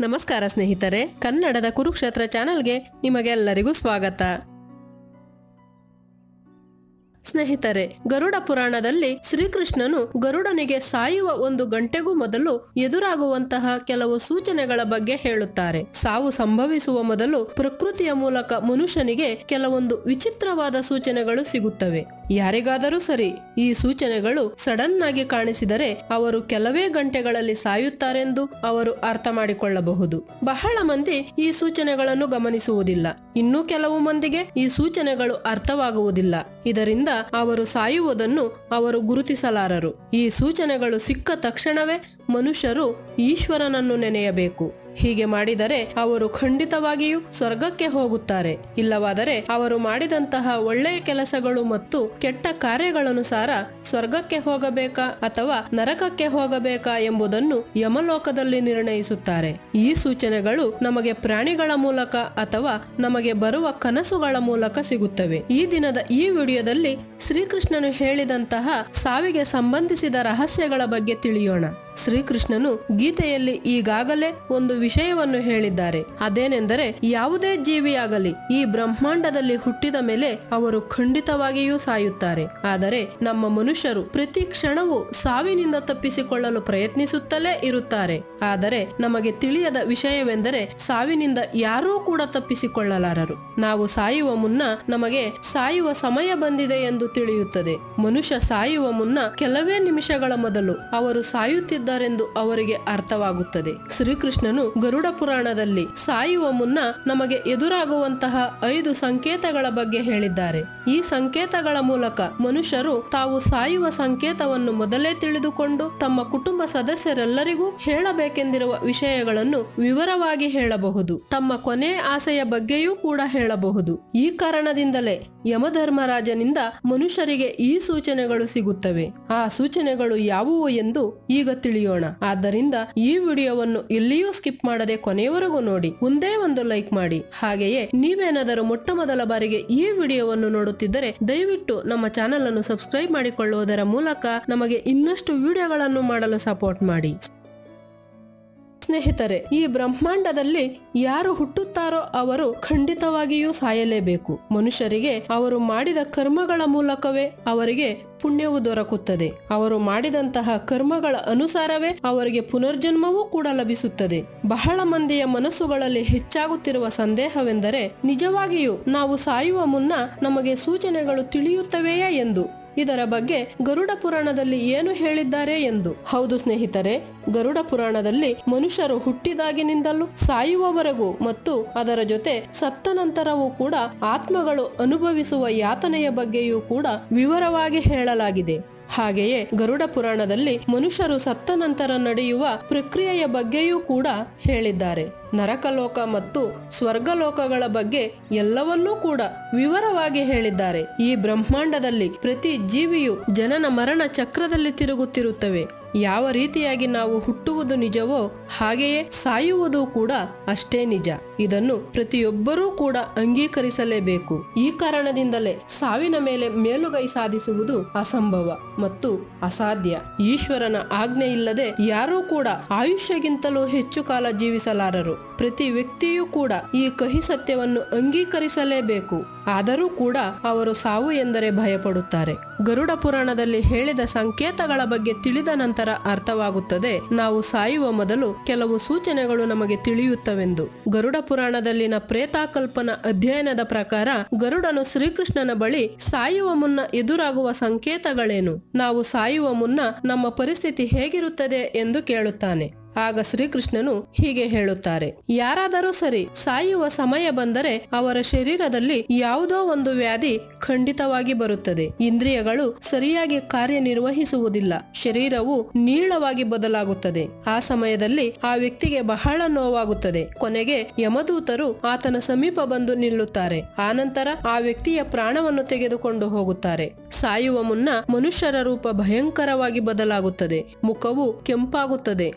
ನಮಸ್ಕಾರ ಸ್ನೇಹಿತರೆ ಕನ್ನಡದ ಕುರುಕ್ಷೇತ್ರ ಚಾನೆಲ್ಗೆ ನಿಮಗೆಲ್ಲರಿಗೂ ಸ್ವಾಗತ ಸ್ನೇಹಿತರೆ ಗರುಡ ಪುರಾಣದಲ್ಲಿ ಶ್ರೀಕೃಷ್ಣನು ಗರುಡನಿಗೆ ಸಾಯುವ ಒಂದು ಗಂಟೆಗೂ ಮೊದಲು ಎದುರಾಗುವಂತಹ ಕೆಲವು ಸೂಚನೆಗಳ ಬಗ್ಗೆ ಹೇಳುತ್ತಾರೆ ಸಾವು ಸಂಭವಿಸುವ ಮೊದಲು ಪ್ರಕೃತಿಯ ಮೂಲಕ ಮನುಷ್ಯನಿಗೆ ಕೆಲವೊಂದು ವಿಚಿತ್ರವಾದ ಸೂಚನೆಗಳು ಸಿಗುತ್ತವೆ ಯಾರಿಗಾದರೂ ಸರಿ ಈ ಸೂಚನೆಗಳು ಸಡನ್ ಆಗಿ ಕಾಣಿಸಿದರೆ ಅವರು ಕೆಲವೇ ಗಂಟೆಗಳಲ್ಲಿ ಸಾಯುತ್ತಾರೆಂದು ಅವರು ಅರ್ಥ ಮಾಡಿಕೊಳ್ಳಬಹುದು ಬಹಳ ಮಂದಿ ಈ ಸೂಚನೆಗಳನ್ನು ಗಮನಿಸುವುದಿಲ್ಲ ಇನ್ನು ಕೆಲವು ಮಂದಿಗೆ ಈ ಸೂಚನೆಗಳು ಅರ್ಥವಾಗುವುದಿಲ್ಲ ಇದರಿಂದ ಅವರು ಸಾಯುವುದನ್ನು ಅವರು ಗುರುತಿಸಲಾರರು ಈ ಸೂಚನೆಗಳು ಸಿಕ್ಕ ತಕ್ಷಣವೇ ಮನುಷ್ಯರು ಈಶ್ವರನನ್ನು ನೆನೆಯಬೇಕು ಹೀಗೆ ಮಾಡಿದರೆ ಅವರು ಖಂಡಿತವಾಗಿಯೂ ಸ್ವರ್ಗಕ್ಕೆ ಹೋಗುತ್ತಾರೆ ಇಲ್ಲವಾದರೆ ಅವರು ಮಾಡಿದಂತಹ ಒಳ್ಳೆಯ ಕೆಲಸಗಳು ಮತ್ತು ಕೆಟ್ಟ ಕಾರ್ಯಗಳನುಸಾರ ಸ್ವರ್ಗಕ್ಕೆ ಹೋಗಬೇಕಾ ಅಥವಾ ನರಕಕ್ಕೆ ಹೋಗಬೇಕಾ ಎಂಬುದನ್ನು ಯಮಲೋಕದಲ್ಲಿ ನಿರ್ಣಯಿಸುತ್ತಾರೆ ಈ ಸೂಚನೆಗಳು ನಮಗೆ ಪ್ರಾಣಿಗಳ ಮೂಲಕ ಅಥವಾ ನಮಗೆ ಬರುವ ಕನಸುಗಳ ಮೂಲಕ ಸಿಗುತ್ತವೆ ಈ ದಿನದ ಈ ವಿಡಿಯೋದಲ್ಲಿ ಶ್ರೀಕೃಷ್ಣನು ಹೇಳಿದಂತಹ ಸಾವಿಗೆ ಸಂಬಂಧಿಸಿದ ರಹಸ್ಯಗಳ ಬಗ್ಗೆ ತಿಳಿಯೋಣ ಶ್ರೀಕೃಷ್ಣನು ಗೀತೆಯಲ್ಲಿ ಈಗಾಗಲೇ ಒಂದು ವಿಷಯವನ್ನು ಹೇಳಿದ್ದಾರೆ ಅದೇನೆಂದರೆ ಯಾವುದೇ ಜೀವಿಯಾಗಲಿ ಈ ಬ್ರಹ್ಮಾಂಡದಲ್ಲಿ ಹುಟ್ಟಿದ ಮೇಲೆ ಅವರು ಖಂಡಿತವಾಗಿಯೂ ಸಾಯುತ್ತಾರೆ ಆದರೆ ನಮ್ಮ ಮನುಷ್ಯರು ಪ್ರತಿ ಕ್ಷಣವೂ ಸಾವಿನಿಂದ ತಪ್ಪಿಸಿಕೊಳ್ಳಲು ಪ್ರಯತ್ನಿಸುತ್ತಲೇ ಇರುತ್ತಾರೆ ಆದರೆ ನಮಗೆ ತಿಳಿಯದ ವಿಷಯವೆಂದರೆ ಸಾವಿನಿಂದ ಯಾರೂ ಕೂಡ ತಪ್ಪಿಸಿಕೊಳ್ಳಲಾರರು ನಾವು ಸಾಯುವ ಮುನ್ನ ನಮಗೆ ಸಾಯುವ ಸಮಯ ಬಂದಿದೆ ಎಂದು ತಿಳಿಯುತ್ತದೆ ಮನುಷ್ಯ ಸಾಯುವ ಮುನ್ನ ಕೆಲವೇ ನಿಮಿಷಗಳ ಮೊದಲು ಅವರು ಸಾಯುತ್ತಿದ್ದಾರೆಂದು ಅವರಿಗೆ ಅರ್ಥವಾಗುತ್ತದೆ ಶ್ರೀಕೃಷ್ಣನು ಗರುಡ ಪುರಾಣದಲ್ಲಿ ಸಾಯುವ ಮುನ್ನ ನಮಗೆ ಎದುರಾಗುವಂತಹ ಐದು ಸಂಕೇತಗಳ ಬಗ್ಗೆ ಹೇಳಿದ್ದಾರೆ ಈ ಸಂಕೇತಗಳ ಮೂಲಕ ಮನುಷ್ಯರು ತಾವು ಸಾಯುವ ಸಂಕೇತವನ್ನು ಮೊದಲೇ ತಿಳಿದುಕೊಂಡು ತಮ್ಮ ಕುಟುಂಬ ಸದಸ್ಯರೆಲ್ಲರಿಗೂ ಹೇಳಬೇಕೆಂದಿರುವ ವಿಷಯಗಳನ್ನು ವಿವರವಾಗಿ ಹೇಳಬಹುದು ತಮ್ಮ ಕೊನೆ ಆಸೆಯ ಬಗ್ಗೆಯೂ ಕೂಡ ಹೇಳಬಹುದು ಈ ಕಾರಣದಿಂದಲೇ ಯಮಧರ್ಮರಾಜನಿಂದ ಮನುಷ್ಯರಿಗೆ ಈ ಸೂಚನೆಗಳು ಸಿಗುತ್ತವೆ ಆ ಸೂಚನೆಗಳು ಯಾವುವು ಎಂದು ಈಗ ತಿಳಿಯೋಣ ಆದ್ದರಿಂದ ಈ ವಿಡಿಯೋವನ್ನು ಎಲ್ಲಿಯೂ ಸ್ಕಿಪ್ ಮಾಡದೆ ಕೊನೆಯವರೆಗೂ ನೋಡಿ ಒಂದೇ ಒಂದು ಲೈಕ್ ಮಾಡಿ ಹಾಗೆಯೇ ನೀವೇನಾದರೂ ಮೊಟ್ಟ ಮೊದಲ ಬಾರಿಗೆ ಈ ವಿಡಿಯೋವನ್ನು ನೋಡುತ್ತಿದ್ದರೆ ದಯವಿಟ್ಟು ನಮ್ಮ ಚಾನೆಲ್ ಅನ್ನು ಸಬ್ಸ್ಕ್ರೈಬ್ ಮಾಡಿಕೊಳ್ಳುವುದರ ಮೂಲಕ ನಮಗೆ ಇನ್ನಷ್ಟು ವಿಡಿಯೋಗಳನ್ನು ಮಾಡಲು ಸಪೋರ್ಟ್ ಮಾಡಿ ಸ್ನೇಹಿತರೆ ಈ ಬ್ರಹ್ಮಾಂಡದಲ್ಲಿ ಯಾರು ಹುಟ್ಟುತ್ತಾರೋ ಅವರು ಖಂಡಿತವಾಗಿಯೂ ಸಾಯಲೇಬೇಕು ಮನುಷ್ಯರಿಗೆ ಅವರು ಮಾಡಿದ ಕರ್ಮಗಳ ಮೂಲಕವೇ ಅವರಿಗೆ ಪುಣ್ಯವು ದೊರಕುತ್ತದೆ ಅವರು ಮಾಡಿದಂತಹ ಕರ್ಮಗಳ ಅನುಸಾರವೇ ಅವರಿಗೆ ಪುನರ್ಜನ್ಮವೂ ಕೂಡ ಲಭಿಸುತ್ತದೆ ಬಹಳ ಮಂದಿಯ ಮನಸ್ಸುಗಳಲ್ಲಿ ಹೆಚ್ಚಾಗುತ್ತಿರುವ ಸಂದೇಹವೆಂದರೆ ನಿಜವಾಗಿಯೂ ನಾವು ಸಾಯುವ ಮುನ್ನ ನಮಗೆ ಸೂಚನೆಗಳು ತಿಳಿಯುತ್ತವೆಯೇ ಎಂದು ಇದರ ಬಗ್ಗೆ ಗರುಡ ಪುರಾಣದಲ್ಲಿ ಏನು ಹೇಳಿದ್ದಾರೆ ಎಂದು ಹೌದು ಸ್ನೇಹಿತರೆ ಗರುಡ ಪುರಾಣದಲ್ಲಿ ಮನುಷ್ಯರು ಹುಟ್ಟಿದಾಗಿನಿಂದಲೂ ಸಾಯುವವರೆಗೂ ಮತ್ತು ಅದರ ಜೊತೆ ಸತ್ತ ನಂತರವೂ ಕೂಡ ಆತ್ಮಗಳು ಅನುಭವಿಸುವ ಯಾತನೆಯ ಬಗ್ಗೆಯೂ ಕೂಡ ವಿವರವಾಗಿ ಹೇಳಲಾಗಿದೆ ಹಾಗೆಯೇ ಗರುಡ ಪುರಾಣದಲ್ಲಿ ಮನುಷ್ಯರು ಸತ್ತ ನಂತರ ನಡೆಯುವ ಪ್ರಕ್ರಿಯೆಯ ಬಗ್ಗೆಯೂ ಕೂಡ ಹೇಳಿದ್ದಾರೆ ನರಕಲೋಕ ಮತ್ತು ಸ್ವರ್ಗಲೋಕಗಳ ಬಗ್ಗೆ ಎಲ್ಲವನ್ನೂ ಕೂಡ ವಿವರವಾಗಿ ಹೇಳಿದ್ದಾರೆ ಈ ಬ್ರಹ್ಮಾಂಡದಲ್ಲಿ ಪ್ರತಿ ಜೀವಿಯು ಜನನ ಮರಣ ಚಕ್ರದಲ್ಲಿ ತಿರುಗುತ್ತಿರುತ್ತವೆ ಯಾವ ರೀತಿಯಾಗಿ ನಾವು ಹುಟ್ಟುವುದು ನಿಜವೋ ಹಾಗೆಯೇ ಸಾಯುವುದು ಕೂಡ ಅಷ್ಟೇ ನಿಜ ಇದನ್ನು ಪ್ರತಿಯೊಬ್ಬರೂ ಕೂಡ ಅಂಗೀಕರಿಸಲೇಬೇಕು ಈ ಕಾರಣದಿಂದಲೇ ಸಾವಿನ ಮೇಲೆ ಮೇಲುಗೈ ಸಾಧಿಸುವುದು ಅಸಂಭವ ಮತ್ತು ಅಸಾಧ್ಯ ಈಶ್ವರನ ಆಜ್ಞೆ ಇಲ್ಲದೆ ಯಾರೂ ಕೂಡ ಆಯುಷ್ಯಗಿಂತಲೂ ಹೆಚ್ಚು ಕಾಲ ಜೀವಿಸಲಾರರು ಪ್ರತಿ ವ್ಯಕ್ತಿಯೂ ಕೂಡ ಈ ಕಹಿ ಸತ್ಯವನ್ನು ಅಂಗೀಕರಿಸಲೇಬೇಕು ಆದರೂ ಕೂಡ ಅವರು ಸಾವು ಎಂದರೆ ಭಯಪಡುತ್ತಾರೆ ಗರುಡ ಪುರಾಣದಲ್ಲಿ ಹೇಳಿದ ಸಂಕೇತಗಳ ಬಗ್ಗೆ ತಿಳಿದ ನಂತರ ಅರ್ಥವಾಗುತ್ತದೆ ನಾವು ಸಾಯುವ ಮೊದಲು ಕೆಲವು ಸೂಚನೆಗಳು ನಮಗೆ ತಿಳಿಯುತ್ತವೆಂದು ಗರುಡ ಪುರಾಣದಲ್ಲಿನ ಪ್ರೇತಾಕಲ್ಪನ ಅಧ್ಯಯನದ ಪ್ರಕಾರ ಗರುಡನು ಶ್ರೀಕೃಷ್ಣನ ಬಳಿ ಸಾಯುವ ಮುನ್ನ ಎದುರಾಗುವ ಸಂಕೇತಗಳೇನು ನಾವು ಸಾಯುವ ಮುನ್ನ ನಮ್ಮ ಪರಿಸ್ಥಿತಿ ಹೇಗಿರುತ್ತದೆ ಎಂದು ಕೇಳುತ್ತಾನೆ ಆಗ ಶ್ರೀಕೃಷ್ಣನು ಹೀಗೆ ಹೇಳುತ್ತಾರೆ ಯಾರಾದರೂ ಸರಿ ಸಾಯುವ ಸಮಯ ಬಂದರೆ ಅವರ ಶರೀರದಲ್ಲಿ ಯಾವುದೋ ಒಂದು ವ್ಯಾಧಿ ಖಂಡಿತವಾಗಿ ಬರುತ್ತದೆ ಇಂದ್ರಿಯಗಳು ಸರಿಯಾಗಿ ಕಾರ್ಯನಿರ್ವಹಿಸುವುದಿಲ್ಲ ಶರೀರವು ನೀಳವಾಗಿ ಬದಲಾಗುತ್ತದೆ ಆ ಸಮಯದಲ್ಲಿ ಆ ವ್ಯಕ್ತಿಗೆ ಬಹಳ ನೋವಾಗುತ್ತದೆ ಕೊನೆಗೆ ಯಮದೂತರು ಆತನ ಸಮೀಪ ಬಂದು ನಿಲ್ಲುತ್ತಾರೆ ಆನಂತರ ಆ ವ್ಯಕ್ತಿಯ ಪ್ರಾಣವನ್ನು ತೆಗೆದುಕೊಂಡು ಹೋಗುತ್ತಾರೆ ಸಾಯುವ ಮುನ್ನ ಮನುಷ್ಯರ ರೂಪ ಭಯಂಕರವಾಗಿ ಬದಲಾಗುತ್ತದೆ ಮುಖವು ಕೆಂಪಾಗುತ್ತದೆ ಅವರು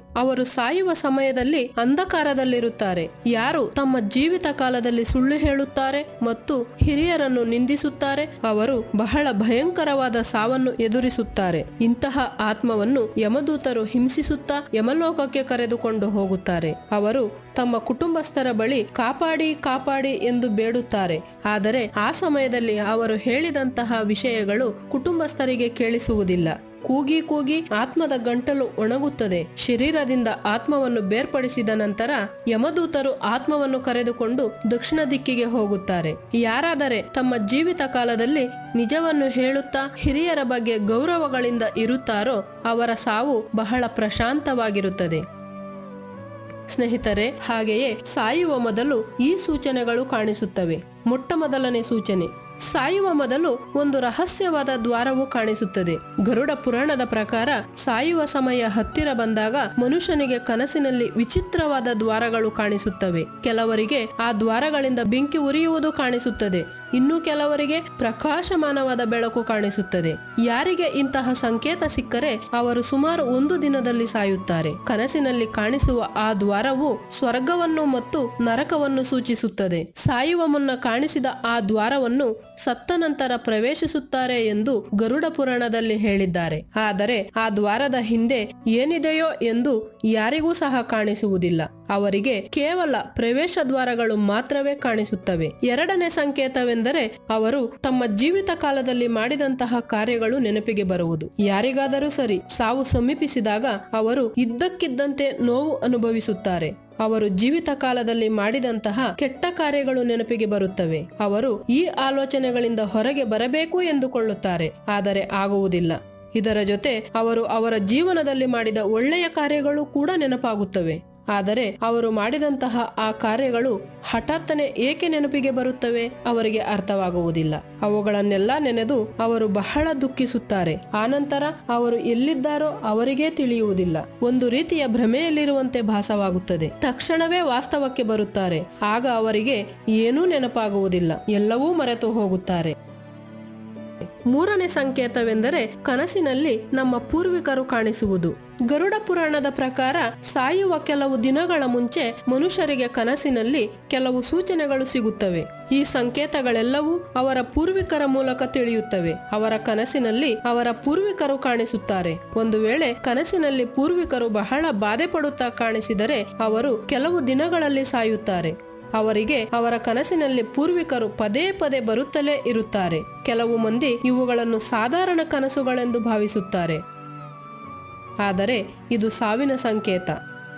ಸಾಯುವ ಸಮಯದಲ್ಲಿ ಅಂಧಕಾರದಲ್ಲಿರುತ್ತಾರೆ ಯಾರು ತಮ್ಮ ಜೀವಿತ ಕಾಲದಲ್ಲಿ ಸುಳ್ಳು ಹೇಳುತ್ತಾರೆ ಮತ್ತು ಹಿರಿಯರನ್ನು ನಿಂದಿಸುತ್ತಾರೆ ಅವರು ಬಹಳ ಭಯಂಕರವಾದ ಸಾವನ್ನು ಎದುರಿಸುತ್ತಾರೆ ಇಂತಹ ಆತ್ಮವನ್ನು ಯಮದೂತರು ಹಿಂಸಿಸುತ್ತಾ ಯಮಲೋಕಕ್ಕೆ ಕರೆದುಕೊಂಡು ಹೋಗುತ್ತಾರೆ ಅವರು ತಮ್ಮ ಕುಟುಂಬಸ್ಥರ ಬಳಿ ಕಾಪಾಡಿ ಕಾಪಾಡಿ ಎಂದು ಬೇಡುತ್ತಾರೆ ಆದರೆ ಆ ಸಮಯದಲ್ಲಿ ಅವರು ಹೇಳಿದಂತಹ ವಿಷಯಗಳು ಕುಟುಂಬಸ್ಥರಿಗೆ ಕೇಳಿಸುವುದಿಲ್ಲ ಕೂಗಿ ಕೂಗಿ ಆತ್ಮದ ಗಂಟಲು ಒಣಗುತ್ತದೆ ಶರೀರದಿಂದ ಆತ್ಮವನ್ನು ಬೇರ್ಪಡಿಸಿದ ನಂತರ ಯಮದೂತರು ಆತ್ಮವನ್ನು ಕರೆದುಕೊಂಡು ದಕ್ಷಿಣ ದಿಕ್ಕಿಗೆ ಹೋಗುತ್ತಾರೆ ಯಾರಾದರೆ ತಮ್ಮ ಜೀವಿತ ಕಾಲದಲ್ಲಿ ನಿಜವನ್ನು ಹೇಳುತ್ತಾ ಹಿರಿಯರ ಬಗ್ಗೆ ಗೌರವಗಳಿಂದ ಇರುತ್ತಾರೋ ಅವರ ಸಾವು ಬಹಳ ಪ್ರಶಾಂತವಾಗಿರುತ್ತದೆ ಸ್ನೇಹಿತರೆ ಹಾಗೆಯೇ ಸಾಯುವ ಮೊದಲು ಈ ಸೂಚನೆಗಳು ಕಾಣಿಸುತ್ತವೆ ಮೊಟ್ಟ ಮೊದಲನೇ ಸೂಚನೆ ಸಾಯುವ ಮೊದಲು ಒಂದು ರಹಸ್ಯವಾದ ದ್ವಾರವು ಕಾಣಿಸುತ್ತದೆ ಗರುಡ ಪುರಾಣದ ಪ್ರಕಾರ ಸಾಯುವ ಸಮಯ ಹತ್ತಿರ ಬಂದಾಗ ಮನುಷ್ಯನಿಗೆ ಕನಸಿನಲ್ಲಿ ವಿಚಿತ್ರವಾದ ದ್ವಾರಗಳು ಕಾಣಿಸುತ್ತವೆ ಕೆಲವರಿಗೆ ಆ ದ್ವಾರಗಳಿಂದ ಬೆಂಕಿ ಉರಿಯುವುದು ಕಾಣಿಸುತ್ತದೆ ಇನ್ನು ಕೆಲವರಿಗೆ ಪ್ರಕಾಶಮಾನವಾದ ಬೆಳಕು ಕಾಣಿಸುತ್ತದೆ ಯಾರಿಗೆ ಇಂತಹ ಸಂಕೇತ ಸಿಕ್ಕರೆ ಅವರು ಸುಮಾರು ಒಂದು ದಿನದಲ್ಲಿ ಸಾಯುತ್ತಾರೆ ಕನಸಿನಲ್ಲಿ ಕಾಣಿಸುವ ಆ ದ್ವಾರವು ಸ್ವರ್ಗವನ್ನು ಮತ್ತು ನರಕವನ್ನು ಸೂಚಿಸುತ್ತದೆ ಸಾಯುವ ಮುನ್ನ ಕಾಣಿಸಿದ ಆ ದ್ವಾರವನ್ನು ಸತ್ತ ನಂತರ ಪ್ರವೇಶಿಸುತ್ತಾರೆ ಎಂದು ಗರುಡ ಪುರಾಣದಲ್ಲಿ ಹೇಳಿದ್ದಾರೆ ಆದರೆ ಆ ದ್ವಾರದ ಹಿಂದೆ ಏನಿದೆಯೋ ಎಂದು ಯಾರಿಗೂ ಸಹ ಕಾಣಿಸುವುದಿಲ್ಲ ಅವರಿಗೆ ಕೇವಲ ಪ್ರವೇಶ ದ್ವಾರಗಳು ಮಾತ್ರವೇ ಕಾಣಿಸುತ್ತವೆ ಎರಡನೇ ಸಂಕೇತವೆಂದರೆ ಅವರು ತಮ್ಮ ಜೀವಿತ ಕಾಲದಲ್ಲಿ ಮಾಡಿದಂತಹ ಕಾರ್ಯಗಳು ನೆನಪಿಗೆ ಬರುವುದು ಯಾರಿಗಾದರೂ ಸರಿ ಸಾವು ಸಮೀಪಿಸಿದಾಗ ಅವರು ಇದ್ದಕ್ಕಿದ್ದಂತೆ ನೋವು ಅನುಭವಿಸುತ್ತಾರೆ ಅವರು ಜೀವಿತ ಕಾಲದಲ್ಲಿ ಮಾಡಿದಂತಹ ಕೆಟ್ಟ ಕಾರ್ಯಗಳು ನೆನಪಿಗೆ ಬರುತ್ತವೆ ಅವರು ಈ ಆಲೋಚನೆಗಳಿಂದ ಹೊರಗೆ ಬರಬೇಕು ಎಂದುಕೊಳ್ಳುತ್ತಾರೆ ಆದರೆ ಆಗುವುದಿಲ್ಲ ಇದರ ಜೊತೆ ಅವರು ಅವರ ಜೀವನದಲ್ಲಿ ಮಾಡಿದ ಒಳ್ಳೆಯ ಕಾರ್ಯಗಳು ಕೂಡ ನೆನಪಾಗುತ್ತವೆ ಆದರೆ ಅವರು ಮಾಡಿದಂತಹ ಆ ಕಾರ್ಯಗಳು ಹಠಾತ್ತನೆ ಏಕೆ ನೆನಪಿಗೆ ಬರುತ್ತವೆ ಅವರಿಗೆ ಅರ್ಥವಾಗುವುದಿಲ್ಲ ಅವುಗಳನ್ನೆಲ್ಲ ನೆನೆದು ಅವರು ಬಹಳ ದುಃಖಿಸುತ್ತಾರೆ ಆನಂತರ ಅವರು ಎಲ್ಲಿದ್ದಾರೋ ಅವರಿಗೇ ತಿಳಿಯುವುದಿಲ್ಲ ಒಂದು ರೀತಿಯ ಭ್ರಮೆಯಲ್ಲಿರುವಂತೆ ಭಾಸವಾಗುತ್ತದೆ ತಕ್ಷಣವೇ ವಾಸ್ತವಕ್ಕೆ ಬರುತ್ತಾರೆ ಆಗ ಅವರಿಗೆ ಏನೂ ನೆನಪಾಗುವುದಿಲ್ಲ ಎಲ್ಲವೂ ಮರೆತು ಹೋಗುತ್ತಾರೆ ಮೂರನೇ ಸಂಕೇತವೆಂದರೆ ಕನಸಿನಲ್ಲಿ ನಮ್ಮ ಪೂರ್ವಿಕರು ಕಾಣಿಸುವುದು ಗರುಡ ಪುರಾಣದ ಪ್ರಕಾರ ಸಾಯುವ ಕೆಲವು ದಿನಗಳ ಮುಂಚೆ ಮನುಷ್ಯರಿಗೆ ಕನಸಿನಲ್ಲಿ ಕೆಲವು ಸೂಚನೆಗಳು ಸಿಗುತ್ತವೆ ಈ ಸಂಕೇತಗಳೆಲ್ಲವೂ ಅವರ ಪೂರ್ವಿಕರ ಮೂಲಕ ತಿಳಿಯುತ್ತವೆ ಅವರ ಕನಸಿನಲ್ಲಿ ಅವರ ಪೂರ್ವಿಕರು ಕಾಣಿಸುತ್ತಾರೆ ಒಂದು ವೇಳೆ ಕನಸಿನಲ್ಲಿ ಪೂರ್ವಿಕರು ಬಹಳ ಬಾಧೆ ಪಡುತ್ತಾ ಕಾಣಿಸಿದರೆ ಅವರು ಕೆಲವು ದಿನಗಳಲ್ಲಿ ಸಾಯುತ್ತಾರೆ ಅವರಿಗೆ ಅವರ ಕನಸಿನಲ್ಲಿ ಪೂರ್ವಿಕರು ಪದೇ ಪದೇ ಬರುತ್ತಲೇ ಇರುತ್ತಾರೆ ಕೆಲವು ಮಂದಿ ಇವುಗಳನ್ನು ಸಾಧಾರಣ ಕನಸುಗಳೆಂದು ಭಾವಿಸುತ್ತಾರೆ ಆದರೆ ಇದು ಸಾವಿನ ಸಂಕೇತ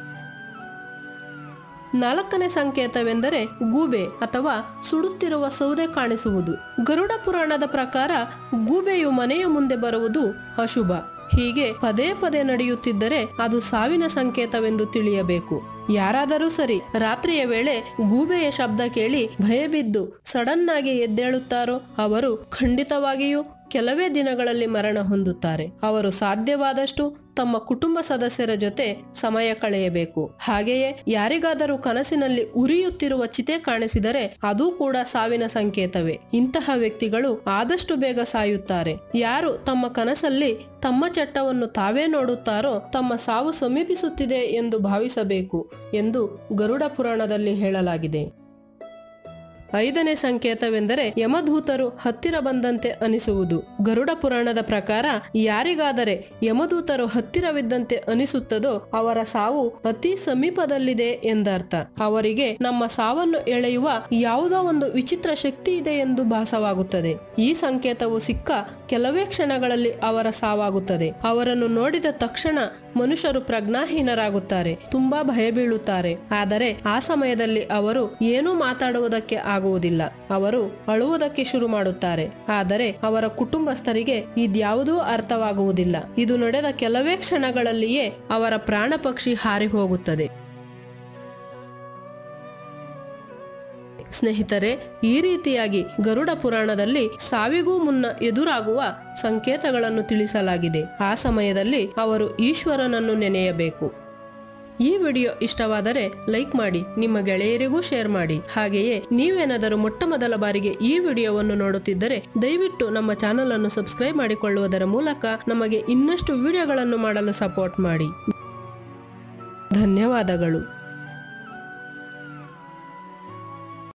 ನಾಲ್ಕನೇ ಸಂಕೇತವೆಂದರೆ ಗೂಬೆ ಅಥವಾ ಸುಡುತ್ತಿರುವ ಸೌದೆ ಕಾಣಿಸುವುದು ಗರುಡ ಪುರಾಣದ ಪ್ರಕಾರ ಗೂಬೆಯು ಮನೆಯ ಮುಂದೆ ಬರುವುದು ಅಶುಭ ಹೀಗೆ ಪದೇ ಪದೇ ನಡೆಯುತ್ತಿದ್ದರೆ ಅದು ಸಾವಿನ ಸಂಕೇತವೆಂದು ತಿಳಿಯಬೇಕು ಯಾರಾದರೂ ಸರಿ ರಾತ್ರಿಯ ವೇಳೆ ಗೂಬೆಯ ಶಬ್ದ ಕೇಳಿ ಭಯಬಿದ್ದು ಸಡನ್ ಆಗಿ ಎದ್ದೇಳುತ್ತಾರೋ ಅವರು ಖಂಡಿತವಾಗಿಯೂ ಕೆಲವೇ ದಿನಗಳಲ್ಲಿ ಮರಣ ಹೊಂದುತ್ತಾರೆ ಅವರು ಸಾಧ್ಯವಾದಷ್ಟು ತಮ್ಮ ಕುಟುಂಬ ಸದಸ್ಯರ ಜೊತೆ ಸಮಯ ಕಳೆಯಬೇಕು ಹಾಗೆಯೇ ಯಾರಿಗಾದರೂ ಕನಸಿನಲ್ಲಿ ಉರಿಯುತ್ತಿರುವ ಚಿತೆ ಕಾಣಿಸಿದರೆ ಅದು ಕೂಡ ಸಾವಿನ ಸಂಕೇತವೇ ಇಂತಹ ವ್ಯಕ್ತಿಗಳು ಆದಷ್ಟು ಬೇಗ ಸಾಯುತ್ತಾರೆ ಯಾರು ತಮ್ಮ ಕನಸಲ್ಲಿ ತಮ್ಮ ಚಟ್ಟವನ್ನು ತಾವೇ ನೋಡುತ್ತಾರೋ ತಮ್ಮ ಸಾವು ಸಮೀಪಿಸುತ್ತಿದೆ ಎಂದು ಭಾವಿಸಬೇಕು ಎಂದು ಗರುಡ ಪುರಾಣದಲ್ಲಿ ಹೇಳಲಾಗಿದೆ ಐದನೇ ಸಂಕೇತವೆಂದರೆ ಯಮದೂತರು ಹತ್ತಿರ ಬಂದಂತೆ ಅನಿಸುವುದು ಗರುಡ ಪುರಾಣದ ಪ್ರಕಾರ ಯಾರಿಗಾದರೆ ಯಮದೂತರು ಹತ್ತಿರವಿದ್ದಂತೆ ಅನಿಸುತ್ತದೋ ಅವರ ಸಾವು ಅತಿ ಸಮೀಪದಲ್ಲಿದೆ ಎಂದರ್ಥ ಅವರಿಗೆ ನಮ್ಮ ಸಾವನ್ನು ಎಳೆಯುವ ಯಾವುದೋ ಒಂದು ವಿಚಿತ್ರ ಶಕ್ತಿ ಇದೆ ಎಂದು ಭಾಸವಾಗುತ್ತದೆ ಈ ಸಂಕೇತವು ಸಿಕ್ಕ ಕೆಲವೇ ಕ್ಷಣಗಳಲ್ಲಿ ಅವರ ಸಾವಾಗುತ್ತದೆ ಅವರನ್ನು ನೋಡಿದ ತಕ್ಷಣ ಮನುಷ್ಯರು ಪ್ರಜ್ಞಾಹೀನರಾಗುತ್ತಾರೆ ತುಂಬಾ ಭಯ ಬೀಳುತ್ತಾರೆ ಆದರೆ ಆ ಸಮಯದಲ್ಲಿ ಅವರು ಏನೂ ಮಾತಾಡುವುದಕ್ಕೆ ಆಗುವುದಿಲ್ಲ ಅವರು ಅಳುವುದಕ್ಕೆ ಶುರು ಮಾಡುತ್ತಾರೆ ಆದರೆ ಅವರ ಕುಟುಂಬಸ್ಥರಿಗೆ ಇದ್ಯಾವುದೂ ಅರ್ಥವಾಗುವುದಿಲ್ಲ ಇದು ನಡೆದ ಕೆಲವೇ ಕ್ಷಣಗಳಲ್ಲಿಯೇ ಅವರ ಪ್ರಾಣ ಪಕ್ಷಿ ಹಾರಿ ಹೋಗುತ್ತದೆ ಸ್ನೇಹಿತರೆ ಈ ರೀತಿಯಾಗಿ ಗರುಡ ಪುರಾಣದಲ್ಲಿ ಸಾವಿಗೂ ಮುನ್ನ ಎದುರಾಗುವ ಸಂಕೇತಗಳನ್ನು ತಿಳಿಸಲಾಗಿದೆ ಆ ಸಮಯದಲ್ಲಿ ಅವರು ಈಶ್ವರನನ್ನು ನೆನೆಯಬೇಕು ಈ ವಿಡಿಯೋ ಇಷ್ಟವಾದರೆ ಲೈಕ್ ಮಾಡಿ ನಿಮ್ಮ ಗೆಳೆಯರಿಗೂ ಶೇರ್ ಮಾಡಿ ಹಾಗೆಯೇ ನೀವೇನಾದರೂ ಮೊಟ್ಟ ಮೊದಲ ಬಾರಿಗೆ ಈ ವಿಡಿಯೋವನ್ನು ನೋಡುತ್ತಿದ್ದರೆ ದಯವಿಟ್ಟು ನಮ್ಮ ಚಾನಲ್ ಅನ್ನು ಸಬ್ಸ್ಕ್ರೈಬ್ ಮಾಡಿಕೊಳ್ಳುವುದರ ಮೂಲಕ ನಮಗೆ ಇನ್ನಷ್ಟು ವಿಡಿಯೋಗಳನ್ನು ಮಾಡಲು ಸಪೋರ್ಟ್ ಮಾಡಿ ಧನ್ಯವಾದಗಳು